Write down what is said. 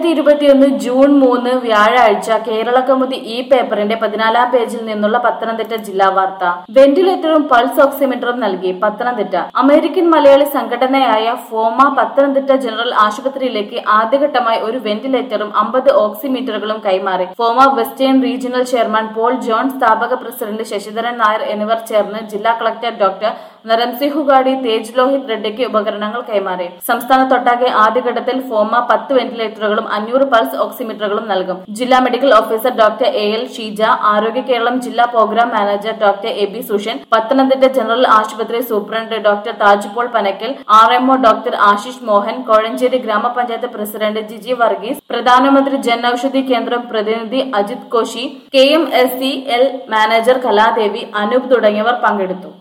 രണ്ടായിരത്തി ഇരുപത്തിയൊന്ന് ജൂൺ മൂന്ന് വ്യാഴാഴ്ച കേരള കൗമുദി ഈ പേപ്പറിന്റെ പതിനാലാം പേജിൽ നിന്നുള്ള പത്തനംതിട്ട ജില്ലാ വാർത്ത വെന്റിലേറ്ററും പൾസ് ഓക്സിമീറ്ററും നൽകി പത്തനംതിട്ട അമേരിക്കൻ മലയാളി സംഘടനയായ ഫോമ പത്തനംതിട്ട ജനറൽ ആശുപത്രിയിലേക്ക് ആദ്യഘട്ടമായി ഒരു വെന്റിലേറ്ററും അമ്പത് ഓക്സിമീറ്ററുകളും കൈമാറി FOMAA western regional chairman Paul John സ്ഥാപക പ്രസിഡന്റ് ശശിധരൻ നായർ എന്നിവർ ചേർന്ന് ജില്ലാ കളക്ടർ ഡോക്ടർ നരംസിംഹുഗാഡി തേജ് ലോഹിത് റെഡ്ഡിക്ക് ഉപകരണങ്ങൾ കൈമാറി സംസ്ഥാനത്തൊട്ടാകെ ആദ്യഘട്ടത്തിൽ ഫോമ പത്ത് വെന്റിലേറ്ററുകളും അഞ്ഞൂറ് പൾസ് ഓക്സിമീറ്ററുകളും നൽകും ജില്ലാ medical officer doctor A L Sheeja Arogya Keralam ജില്ലാ program manager doctor A B Sushan Pathanamthitta general ആശുപത്രി superintendent doctor Tajpaul Panackal R M O doctor Ashish Mohan Kozhencherry ഗ്രാമപഞ്ചായത്ത് പ്രസിഡന്റ് ജിജി വർഗീസ് പ്രധാനമന്ത്രി ജൻ ഔഷധി കേന്ദ്രം പ്രതിനിധി Ajith Koshy K M S C L manager Kaladevi Anoop തുടങ്ങിയവർ പങ്കെടുത്തു